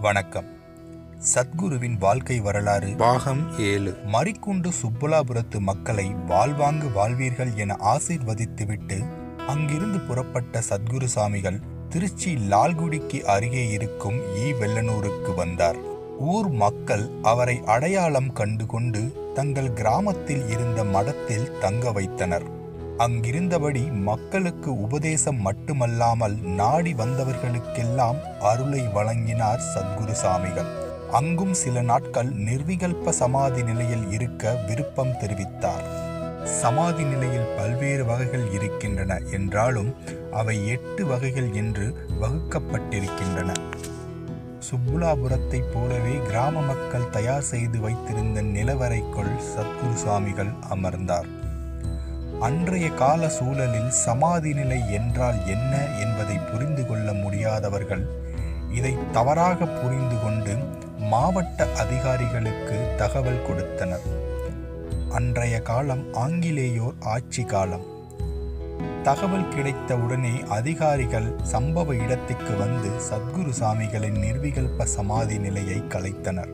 வணக்கம் சத்குருவின் வாழ்க்கை வரலாறு பாகம் ஏழு மறிக்குண்டு சுப்புலாபுரத்து மக்களை வாழ்வாங்கு வாழ்வீர்கள் என ஆசீர்வதித்துவிட்டு அங்கிருந்து புறப்பட்ட சத்குரு சாமிகள் திருச்சி லால்குடிக்கு அருகே இருக்கும் ஈ வெள்ளனூருக்கு வந்தார் ஊர் மக்கள் அவரை அடையாளம் கண்டுகொண்டு தங்கள் கிராமத்தில் இருந்த மடத்தில் தங்க வைத்தனர் அங்கிருந்தபடி மக்களுக்கு உபதேசம் மட்டுமல்லாமல் நாடி வந்தவர்களுக்கெல்லாம் அருளை வழங்கினார் சத்குரு சாமிகள் அங்கும் சில நாட்கள் நிர்விகல்ப சமாதி நிலையில் இருக்க விருப்பம் தெரிவித்தார் சமாதி நிலையில் பல்வேறு வகைகள் இருக்கின்றன என்றாலும் அவை எட்டு வகைகள் என்று வகுக்கப்பட்டிருக்கின்றன சுப்புலாபுரத்தைப் போலவே கிராம மக்கள் தயார் செய்து வைத்திருந்த நிலவரைக்குள் சத்குரு சுவாமிகள் அமர்ந்தார் அன்றைய கால சூழலில் சமாதி நிலை என்றால் என்ன என்பதை புரிந்து கொள்ள முடியாதவர்கள் இதை தவறாக புரிந்து கொண்டு மாவட்ட அதிகாரிகளுக்கு தகவல் கொடுத்தனர் அன்றைய காலம் ஆங்கிலேயோர் ஆட்சி காலம் தகவல் கிடைத்த உடனே அதிகாரிகள் சம்பவ இடத்துக்கு வந்து சத்குரு சாமிகளின் நிர்விகல்ப சமாதி நிலையை கலைத்தனர்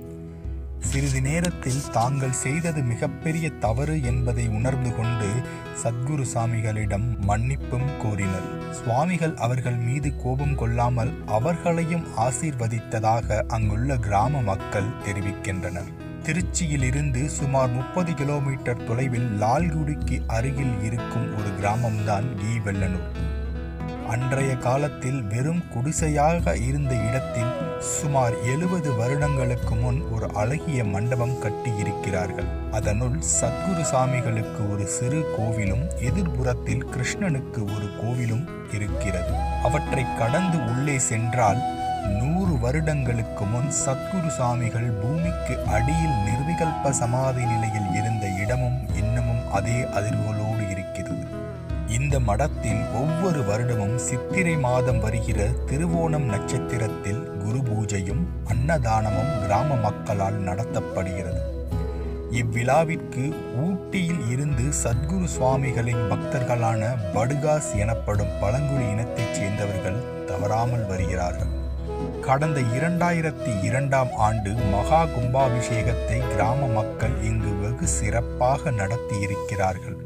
சிறிது நேரத்தில் தாங்கள் செய்தது மிகப்பெரிய தவறு என்பதை உணர்ந்து கொண்டு சத்குரு சாமிகளிடம் மன்னிப்பும் கோரினர் சுவாமிகள் அவர்கள் மீது கோபம் கொள்ளாமல் அவர்களையும் ஆசீர்வதித்ததாக அங்குள்ள கிராம மக்கள் தெரிவிக்கின்றனர் திருச்சியிலிருந்து சுமார் முப்பது கிலோமீட்டர் தொலைவில் லால்குடிக்கு அருகில் இருக்கும் ஒரு கிராமம்தான் ஈ வெள்ளனூர் அன்றைய காலத்தில் வெறும் குடிசையாக இருந்த இடத்தில் சுமார் எழுபது வருடங்களுக்கு முன் ஒரு அழகிய மண்டபம் கட்டியிருக்கிறார்கள் அதனுள் சத்குரு சாமிகளுக்கு ஒரு சிறு கோவிலும் எதிர்புறத்தில் கிருஷ்ணனுக்கு ஒரு கோவிலும் இருக்கிறது அவற்றை கடந்து உள்ளே சென்றால் நூறு வருடங்களுக்கு முன் சத்குரு சாமிகள் பூமிக்கு அடியில் நிர்விகல்ப சமாதி நிலையில் இருந்த இடமும் இன்னமும் அதே அதிர்வுகளோடு இருக்கிறது இந்த மடத்தில் ஒவ்வொரு வருடமும் சித்திரை மாதம் வருகிற திருவோணம் நட்சத்திரத்தில் குரு பூஜையும் அன்னதானமும் கிராம மக்களால் நடத்தப்படுகிறது இவ்விழாவிற்கு ஊட்டியில் இருந்து சத்குரு சுவாமிகளின் பக்தர்களான படுகாஸ் எனப்படும் பழங்குடி இனத்தைச் சேர்ந்தவர்கள் தவறாமல் வருகிறார்கள் கடந்த இரண்டாயிரத்தி இரண்டாம் ஆண்டு மகா கும்பாபிஷேகத்தை கிராம மக்கள் இங்கு வெகு சிறப்பாக நடத்தியிருக்கிறார்கள்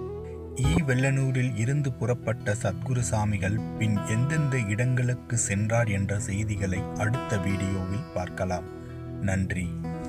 ஈ வெள்ளனூரில் இருந்து புறப்பட்ட சத்குரு சாமிகள் பின் எந்தெந்த இடங்களுக்கு சென்றார் என்ற செய்திகளை அடுத்த வீடியோவில் பார்க்கலாம் நன்றி